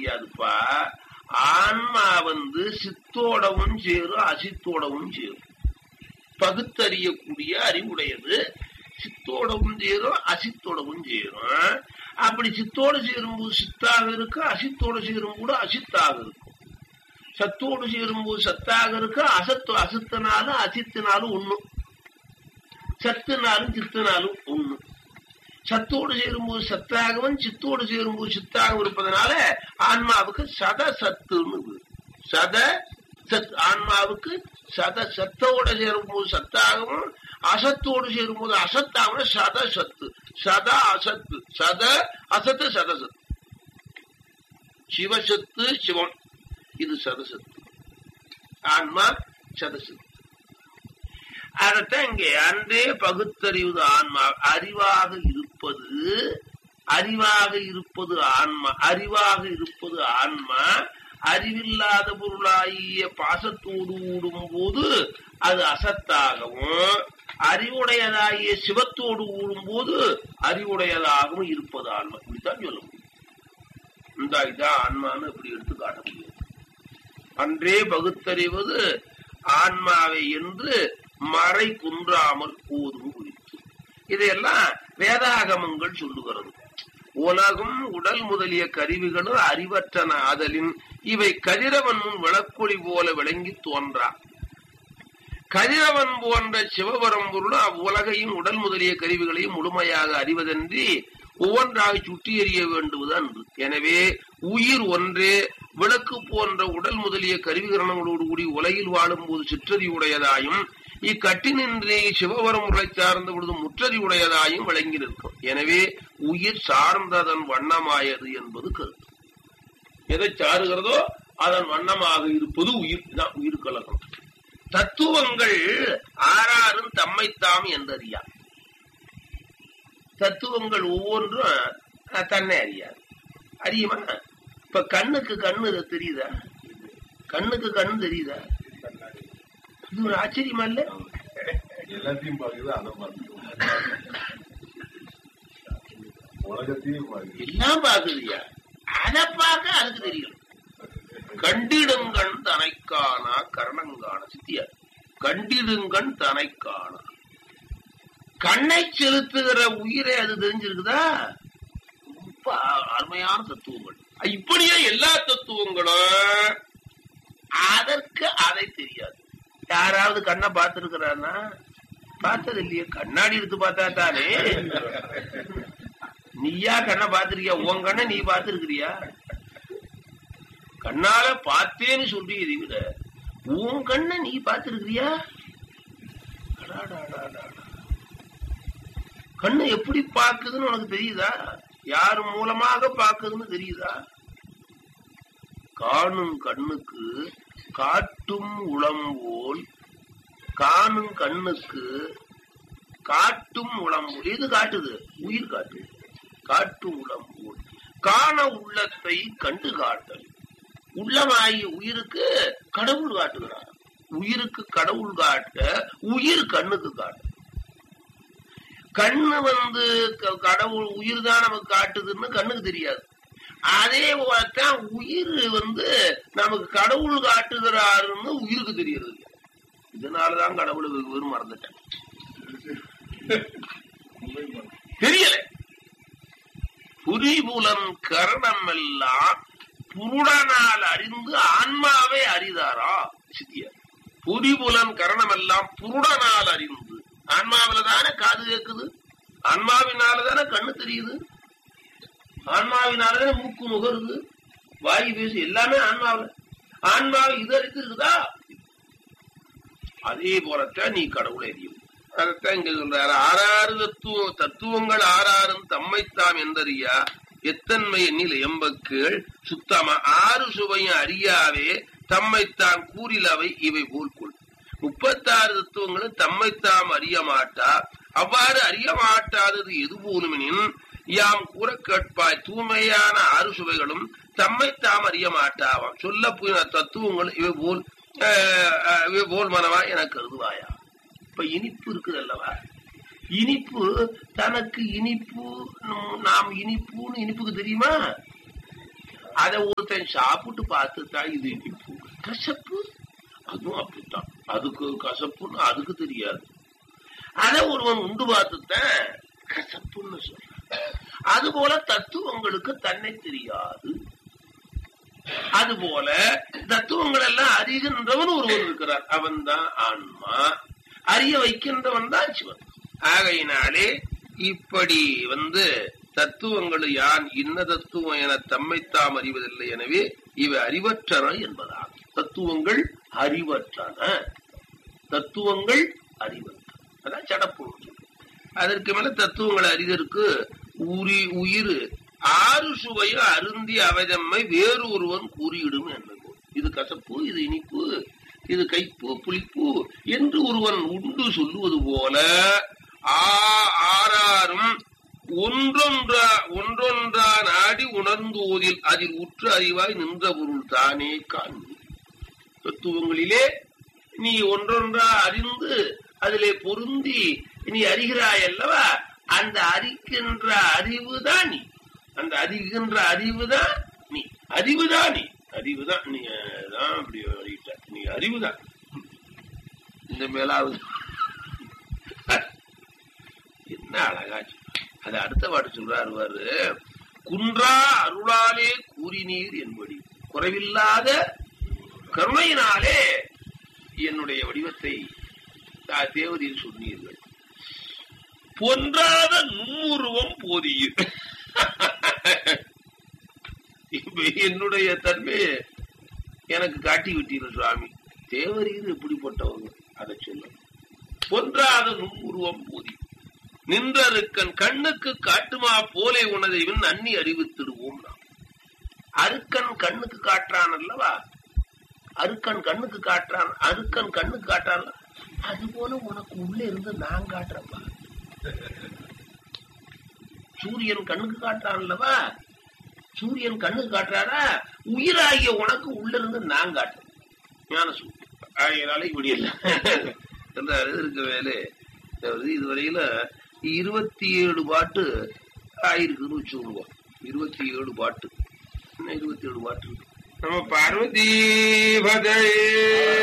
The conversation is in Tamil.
முடியாதுப்பா ஆன்மா வந்து சித்தோடவும் சேரும் அசித்தோடவும் சேரும் பகுத்தறியக்கூடிய அறிவுடையது சித்தோடவும் சேரும் அசித்தோடவும் சேரும் அப்படி சித்தோடு சேரும்போது சித்தாக இருக்கு அசித்தோடு சேரும் கூட அசித்தாக இருக்கும் சத்தோடு சேரும்போது சத்தாக இருக்கு அசத்து அசத்தினாலும் அசித்தினாலும் ஒண்ணு சத்துனாலும் சித்தினாலும் ஒண்ணு சத்தோடு சேரும்போது சத்தாகவும் சித்தோடு சேரும்போது சித்தாகவும் இருப்பதனால ஆன்மாவுக்கு சத சத்துன்னு பேரு. சத சத் ஆன்மாவுக்கு சத சத்தோட சேரும்போது சத்தாகவும் அசத்தோடு சேரும்போது அசத்தாகவும் சத சத்து சத அசத்து சத அசத்து சதசத்து சிவசத்து சிவம் இது சதசத்து ஆன்மா சதசத்து அதத்தான் இங்கே அன்றே பகுத்தறிவது ஆன்மா அறிவாக இருப்பது அறிவாக இருப்பது ஆன்மா அறிவாக இருப்பது ஆன்மா அறிவில்லாத பொருளாகிய பாசத்தோடு ஊடும் போது அது அசத்தாகவும் அறிவுடையதாகிய சிவத்தோடு ஊடும் போது அறிவுடையதாகவும் இருப்பது ஆன்மா இப்படித்தான் சொல்ல முடியும் இந்த இதான் ஆன்மான்னு இப்படி எடுத்து காட்ட முடியும் அன்றே பகுத்தறிவது ஆன்மாவை என்று மறை குன்றாமல் போதும் குறித்து இதையெல்லாம் வேதாகமங்கள் சொல்லுகிறது உலகம் உடல் முதலிய கருவிகளும் அறிவற்றன ஆதலின் இவை கதிரவன் முன் விளக்கொளி போல விளங்கி தோன்றா கதிரவன் போன்ற சிவபரம் பொருள் அவ்வுலகையும் உடல் முதலிய கருவிகளையும் முழுமையாக அறிவதன்றி ஒவ்வொன்றாக சுட்டி எறிய வேண்டுவது அன்று எனவே உயிர் ஒன்றே விளக்கு போன்ற உடல் முதலிய கருவிகரணங்களோடு கூடி உலகில் வாழும் போது சிற்றறி உடையதாயும் இக்கட்டினின்றி சிவவரம் உரை சார்ந்த பொழுது முற்றறி உடையதாயும் விளங்கி நிற்கும் எனவே உயிர் சார்ந்ததன் வண்ணமாயது என்பது கருத்து எதை சாருகிறதோ அதன் வண்ணமாக இருப்பது உயிர் தான் உயிர் கலகம் தத்துவங்கள் ஆறாரும் தம்மைத்தாம் என்றறியா தத்துவங்கள் ஒவ்வொன்றும் அஹ், தன்னை அறியாது அறியுமா இப்ப கண்ணுக்கு கண்ணு இது தெரியுதா கண்ணுக்கு கண்ணு தெரியுதா இது ஒரு ஆச்சரியமா இல்ல எல்லாத்தையும் பாக்குது அதை பார்க்குது உலகத்தையும் பாக்குது எல்லாம் பாக்குதுயா அத பார்க்க அதுக்கு தெரியும் கண்டிடுங்கண் தனைக்கானா கரணங்கான சித்தியா கண்டிடுங்கண் தனைக்கானா கண்ணை செலுத்துகிற உயிரை அது தெரிஞ்சிருக்குதா ரொம்ப அருமையான தத்துவங்கள் இப்படியே எல்லா தத்துவங்களும் அதற்கு அதை தெரியாது யாராவது கண்ணை பார்த்திருக்கிறானா பார்த்தது இல்லையே கண்ணாடி எடுத்து பார்த்தா தானே நீயா கண்ணை பார்த்திருக்கியா உன் கண்ணை நீ பார்த்திருக்கிறியா கண்ணால பார்த்தேன்னு சொல்றீங்க விட உன் கண்ணை நீ பார்த்திருக்கிறியா அடாடாடாடா. கண்ணு எப்படி பார்க்குதுன்னு உனக்கு தெரியுதா யார் மூலமாக பார்க்குதுன்னு தெரியுதா காணும் கண்ணுக்கு காட்டும் உளம் போல் காணும் கண்ணுக்கு காட்டும் உளம் போல் எது காட்டுது உயிர் காட்டுது காட்டும் உளம் போல் காண உள்ளத்தை கண்டு காட்டல் உள்ளமாகிய உயிருக்கு கடவுள் காட்டுகிறார் உயிருக்கு கடவுள் காட்ட உயிர் கண்ணுக்கு காட்டு கண்ணு வந்து க- கடவுள் உயிர் தான் நமக்கு காட்டுதுன்னு கண்ணுக்கு தெரியாது அதே போலத்தான் உயிர் வந்து நமக்கு கடவுள் காட்டுகிறாருன்னு உயிருக்கு தெரியறது இல்ல. இதனாலதான் கடவுளை வெகு வெறும் மறந்துட்டேன் தெரியல புரிபுலம் கரணம் எல்லாம் புருடனால் அறிந்து ஆன்மாவை அறிதாரா சித்தியார் புரிபுலம் கரணம் எல்லாம் புருடனால் அறிந்து ஆன்மாவில தானே காது கேக்குது ஆன்மாவினால தானே கண்ணு தெரியுது ஆன்மாவினால தானே மூக்கு முகருது வாயு பேசு எல்லாமே ஆன்மாவில ஆன்மாவை இது அறிந்து இருக்குதா அதே போலத்தான் நீ கடவுளை அறியும் அதைத்தான் இங்க சொல்றாரு ஆறாறு தத்துவம் தத்துவங்கள் ஆறாறும் தம்மைத்தாம் எந்தறியா எத்தன்மை எண்ணில் எம்பக்கீழ் சுத்தமா ஆறு சுவையும் அறியாவே தம்மைத்தான் கூறிலவை இவை போல்கொள் முப்பத்தாறு தத்துவங்களும் தம்மைத்தாம் அறிய மாட்டா அவ்வாறு அறிய மாட்டாதது எது போலுமெனின் யாம் கூற கேட்பாய் தூய்மையான ஆறு சுவைகளும் தம்மைத்தாம் அறிய மாட்டாவாம் சொல்ல போயின தத்துவங்கள் இவை போல் அஹ், அஹ், இவை போல் மனவா என கருதுவாயா இப்ப இனிப்பு இருக்குது அல்லவா இனிப்பு தனக்கு இனிப்பு நம்- நாம் இனிப்புன்னு இனிப்புக்கு தெரியுமா அதை ஒருத்தன் சாப்பிட்டு பார்த்துதான் இது இனிப்பு கசப்பு அதுவும் அப்படித்தான் அதுக்கு கசப்புன்னு அதுக்கு தெரியாது அதை ஒருவன் உண்டு பார்த்துத்தான் கசப்புன்னு சொல்றான் அதுபோல தத்துவங்களுக்கு தன்னை தெரியாது அதுபோல தத்துவங்கள் எல்லாம் அறிகின்றவன் ஒருவன் இருக்கிறார் அவன் தான் ஆன்மா அறிய வைக்கின்றவன் தான் சிவன் ஆகையினாலே இப்படி வந்து தத்துவங்கள் யான் இன்ன தத்துவம் என தம்மைத்தாம் அறிவதில்லை எனவே இவை அறிவற்றன என்பதாகும் தத்துவங்கள் அறிவற்றன தத்துவங்கள் அறிவற்றன அதான் சடப்பு அதற்கு மேல தத்துவங்களை அறிதற்கு உரி உயிர் ஆறு சுவைய அருந்தி அவதம்மை வேறு ஒருவன் கூறியிடும் என்னது இது கசப்பு இது இனிப்பு இது கைப்பு புளிப்பு என்று ஒருவன் உண்டு சொல்லுவது போல ஆ- ஆறாரும் ஒன்றொன்றா ஒன்றொன்றா நாடி உணர்ந்து ஓதில் அதில் உற்று அறிவாய் நின்ற பொருள் தானே காண்பு தத்துவங்களிலே நீ ஒன்றொன்றா அறிந்து அதிலே பொருந்தி நீ அறிகிறாய் அல்லவா அந்த அறிக்கின்ற அறிவுதான் நீ அந்த அறிகின்ற அறிவுதான் நீ அறிவுதான் நீ அறிவுதான் நீ அஹ், தான் அப்படி அறிவிட்ட நீ அறிவுதான் இந்த மேலாவது என்ன அழகாச்சு அது அடுத்த பாட்டு சொல்றாரு பாரு குன்றா அருளாலே கூறினீர் என்படி குறைவில்லாத கருணையினாலே என்னுடைய வடிவத்தை தா- தேவதையில் சொன்னீர்கள் பொன்றாத நுண்ணுருவம் போதியீர் இப்ப என்னுடைய தன்மையை எனக்கு காட்டி விட்டீர்கள் சுவாமி தேவரீர் எப்படிப்பட்டவங்க அதை சொல்ல பொன்றாத நுண்ணுருவம் போதி நின்றருக்கன் கண்ணுக்கு காட்டுமா போலே உனதை இவன் அன்னி அறிவித்திடுவோம் நாம் அருக்கன் கண்ணுக்கு காட்டுறான் அல்லவா அருக்கன் கண்ணுக்கு காட்டுறான் அருக்கன் கண்ணுக்கு காட்டுறான் அது போல உனக்கு உள்ள இருந்து நான் காட்டுறப்பா சூரியன் கண்ணுக்கு காட்டுறான் அல்லவா சூரியன் கண்ணுக்கு காட்டுறாரா உயிராகிய உனக்கு உள்ள இருந்து நான் காட்டுறேன் ஞான சூரியன் ஆகையினால இப்படி இல்லை என்றாரு இருக்க வேலை அதாவது இதுவரையில இருபத்தி ஏழு பாட்டு ஆயிருக்குன்னு வச்சுக்கோங்க இருபத்தி ஏழு பாட்டு இன்னும் இருபத்தி ஏழு பாட்டு இருக்கு நம்ம பார்வதி பதே